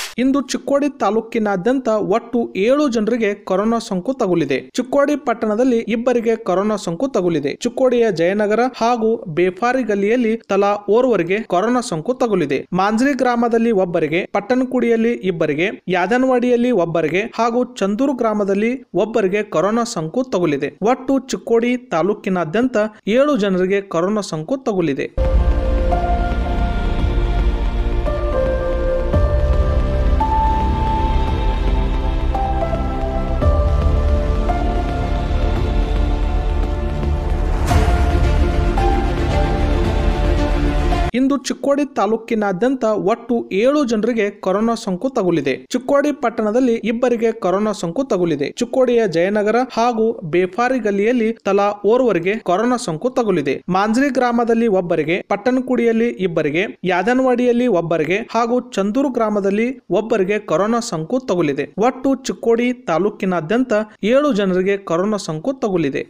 ಇಂದು ಚಿಕ್ಕೋಡಿ ತಾಲೂಕಿನಾದ್ಯಂತ ಒಟ್ಟು ಏಳು ಜನರಿಗೆ ಕೊರೋನಾ ಸೋಂಕು ತಗುಲಿದೆ ಚಿಕ್ಕೋಡಿ ಪಟ್ಟಣದಲ್ಲಿ ಇಬ್ಬರಿಗೆ ಕೊರೋನಾ ಸೋಂಕು ತಗುಲಿದೆ ಚಿಕ್ಕೋಡಿಯ ಜಯನಗರ ಹಾಗೂ ಬೇಫಾರಿ ಗಲ್ಲಿಯಲ್ಲಿ ತಲಾ ಓರ್ವರಿಗೆ ಕೊರೋನಾ ಸೋಂಕು ತಗುಲಿದೆ ಮಾಂಜ್ರಿ ಗ್ರಾಮದಲ್ಲಿ ಒಬ್ಬರಿಗೆ ಪಟ್ಟಣಕುಡಿಯಲ್ಲಿ ಇಬ್ಬರಿಗೆ ಯಾದನವಾಡಿಯಲ್ಲಿ ಒಬ್ಬರಿಗೆ ಹಾಗೂ ಚಂದೂರು ಗ್ರಾಮದಲ್ಲಿ ಒಬ್ಬರಿಗೆ ಕೊರೋನಾ ಸೋಂಕು ತಗುಲಿದೆ ಒಟ್ಟು ಚಿಕ್ಕೋಡಿ ತಾಲೂಕಿನಾದ್ಯಂತ ಏಳು ಜನರಿಗೆ ಕೊರೋನಾ ಸೋಂಕು ತಗುಲಿದೆ ಇಂದು ಚಿಕ್ಕೋಡಿ ತಾಲೂಕಿನಾದ್ಯಂತ ಒಟ್ಟು ಏಳು ಜನರಿಗೆ ಕೊರೋನಾ ಸೋಂಕು ತಗುಲಿದೆ ಚಿಕ್ಕೋಡಿ ಪಟ್ಟಣದಲ್ಲಿ ಇಬ್ಬರಿಗೆ ಕೊರೋನಾ ಸೋಂಕು ತಗುಲಿದೆ ಚಿಕ್ಕೋಡಿಯ ಜಯನಗರ ಹಾಗೂ ಬೇಫಾರಿ ಗಲ್ಲಿಯಲ್ಲಿ ತಲಾ ಓರ್ವರಿಗೆ ಕೊರೋನಾ ಸೋಂಕು ತಗುಲಿದೆ ಮಾಂಜ್ರಿ ಗ್ರಾಮದಲ್ಲಿ ಒಬ್ಬರಿಗೆ ಪಟ್ಟಣಕುಡಿಯಲ್ಲಿ ಇಬ್ಬರಿಗೆ ಯಾದನವಾಡಿಯಲ್ಲಿ ಒಬ್ಬರಿಗೆ ಹಾಗೂ ಚಂದೂರು ಗ್ರಾಮದಲ್ಲಿ ಒಬ್ಬರಿಗೆ ಕೊರೋನಾ ಸೋಂಕು ತಗುಲಿದೆ ಒಟ್ಟು ಚಿಕ್ಕೋಡಿ ತಾಲೂಕಿನಾದ್ಯಂತ ಏಳು ಜನರಿಗೆ ಕೊರೋನಾ ಸೋಂಕು ತಗುಲಿದೆ